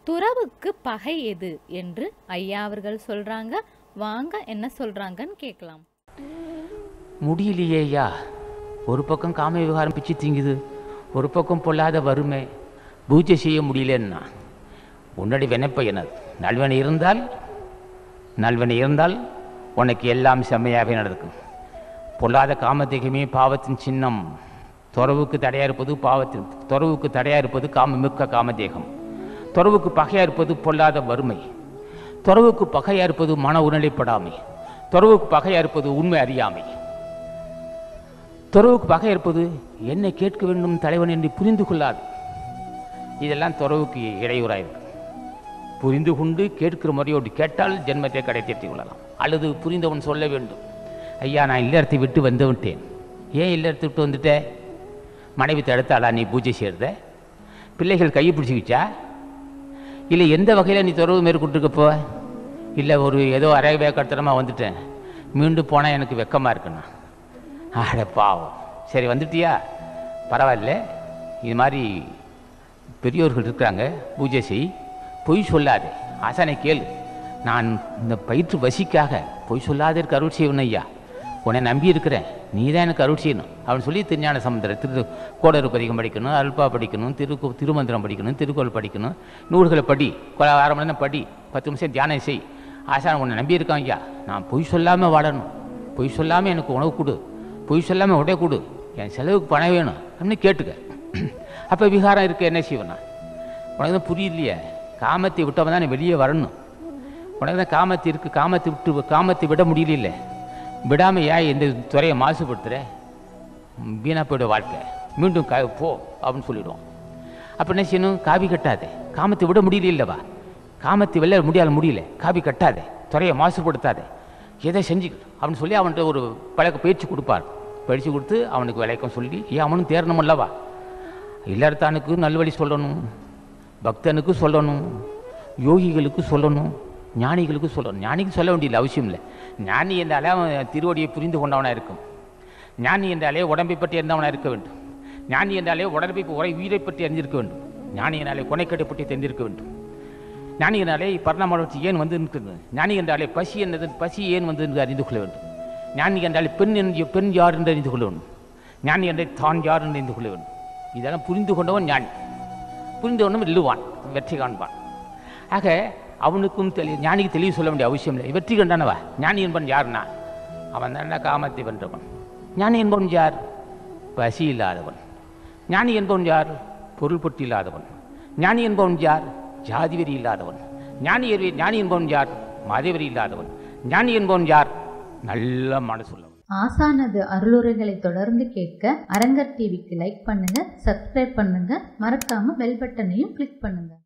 துறவுக்கு பகை எது என்று ஐயா அவர்கள் சொல்றாங்க வாங்க என்ன சொல்றாங்கன்னு கேட்கலாம் முடியலையேயா ஒரு பக்கம் காம விவகாரம் பிச்சு திங்குது ஒரு பக்கம் பொல்லாத வறுமை பூஜை செய்ய முடியலன்னா உன்னடி வினைப்ப எனது நல்வனை இருந்தால் நல்வனை இருந்தால் உனக்கு எல்லாம் செம்மையாகவே நடக்கும் பொல்லாத காமதேகமே பாவத்தின் சின்னம் துறவுக்கு தடையாக இருப்பது பாவத்தின் துறவுக்கு தடையாக இருப்பது காம மிக்க காமதேகம் துறவுக்கு பகையாக இருப்பது பொல்லாத வறுமை துறவுக்கு பகையாக இருப்பது மன உணர்நிலைப்படாமை துறவுக்கு பகையாக இருப்பது உண்மை அறியாமை துறவுக்கு பகை இருப்பது என்ன கேட்க வேண்டும் தலைவன் என்று புரிந்து கொள்ளாது இதெல்லாம் துறவுக்கு இடையூறாக இருக்கு புரிந்து கொண்டு கேட்கிற முறையோடு கேட்டால் ஜென்மத்தை கடை தேர்த்திக் கொள்ளலாம் அல்லது புரிந்தவன் சொல்ல வேண்டும் ஐயா நான் இல்லறத்தை விட்டு வந்து விட்டேன் ஏன் இல்லறத்தை விட்டு வந்துட்டேன் மனைவி தடுத்தாளா நீ பூஜை செய்கிறத பிள்ளைகள் கையை பிடிச்சிக்கிச்சா இல்லை எந்த வகையில் நீ துறவு மேற்கொண்டிருக்கப்போ இல்லை ஒரு ஏதோ அரை வேக்கத்தனமாக வந்துட்டேன் மீண்டும் போனால் எனக்கு வெக்கமாக இருக்குண்ணா அட பாவம் சரி வந்துட்டியா பரவாயில்ல இது மாதிரி பெரியோர்கள் இருக்கிறாங்க பூஜை செய் பொய் சொல்லாதே ஆசானை கேளு நான் இந்த பயிற்று வசிக்காக பொய் சொல்லாதே இருக்க அருள் செய்வன் ஐயா உன்னை நம்பி இருக்கிறேன் நீ தான் எனக்கு அருள் செய்யணும் அவன் சொல்லி திருஞான சமுத்திரம் திரு கோடரு பதிகம் படிக்கணும் அல்பா படிக்கணும் திரு திருமந்திரம் படிக்கணும் திருக்குறள் படிக்கணும் நூல்களை படி கொ- அரை மணி நேரம் படி பத்து நிமிஷம் தியானம் செய் ஆசான் உன்னை நம்பி இருக்கான் ஐயா நான் பொய் சொல்லாமல் வாழணும் பொய் சொல்லாமல் எனக்கு உணவு கொடு பொய் சொல்லாமல் உடை கொடு என் செலவுக்கு பணம் வேணும் அப்படின்னு கேட்டுக்க அப்போ விகாரம் இருக்க என்ன செய்வேன் நான் உனக்கு தான் புரியலையே காமத்தை விட்டவன் தான் நீ வெளியே வரணும் உனக்கு தான் காமத்தை இருக்கு காமத்தை விட்டு காமத்தை விட முடியல விடாமல் ஏன் இந்த துறையை மாசுபடுத்துகிற வீணாக போய்ட வாழ்க்கை மீண்டும் கா போ அப்படின்னு சொல்லிடுவோம் அப்போ என்ன செய்யணும் காவி கட்டாதே காமத்தை விட முடியலவா காமத்தை வெளில முடியாத முடியல காவி கட்டாதே துறையை மாசுபடுத்தாதே எதை செஞ்சு அப்படின்னு சொல்லி அவன்கிட்ட ஒரு பழக்க பயிற்சி கொடுப்பார் பயிற்சி கொடுத்து அவனுக்கு விளக்கம் சொல்லி ஏன் அவனும் தேரணும் அல்லவா இல்லறத்தானுக்கு நல்வழி சொல்லணும் பக்தனுக்கு சொல்லணும் யோகிகளுக்கு சொல்லணும் ஞானிகளுக்கு சொல்லணும் ஞானிக்கு சொல்ல வேண்டியது அவசியம் இல்லை ஞானி என்றாலே அவன் திருவடியை புரிந்து கொண்டவனாக இருக்கும் ஞானி என்றாலே உடம்பை பற்றி அறிந்தவனாக இருக்க வேண்டும் ஞானி என்றாலே உடம்பை உரை உயிரை பற்றி அறிந்திருக்க வேண்டும் ஞானி என்றாலே கொனைக்கட்டை பற்றி தெரிந்திருக்க வேண்டும் ஞானி என்றாலே பரிணாம வளர்ச்சி ஏன் வந்து இருக்கிறது ஞானி என்றாலே பசி என்னது பசி ஏன் வந்து என்று அறிந்து கொள்ள வேண்டும் ஞானி என்றாலே பெண் என்று பெண் யார் என்று அறிந்து கொள்ள வேண்டும் ஞானி என்றே தான் யார் என்று அறிந்து கொள்ள வேண்டும் இதெல்லாம் புரிந்து கொண்டவன் ஞானி புரிந்து கொண்டவன் வெல்லுவான் வெற்றி காண்பான் ஆக அவனுக்கும் தெளி ஞானிக்கு தெளிவு சொல்ல வேண்டிய அவசியம் இல்லை வெற்றி கண்டானவா ஞானி என்பவன் யாருன்னா அவன் தான் காமத்தை வென்றவன் ஞானி என்பவன் யார் பசி இல்லாதவன் ஞானி என்பவன் யார் பொருள் பொட்டி இல்லாதவன் ஞானி என்பவன் யார் ஜாதி வெறி இல்லாதவன் ஞானி அறிவி- ஞானி என்பவன் யார் மதவெறி இல்லாதவன் ஞானி என்பவன் யார் நல்ல மனசுள்ளவன் ஆசானது அருளுரைகளை தொடர்ந்து கேட்க அரங்கர் டிவிக்கு லைக் பண்ணுங்க சப்ஸ்கிரைப் பண்ணுங்க மறக்காம பெல் பட்டனையும் கிளிக் பண்ணுங்க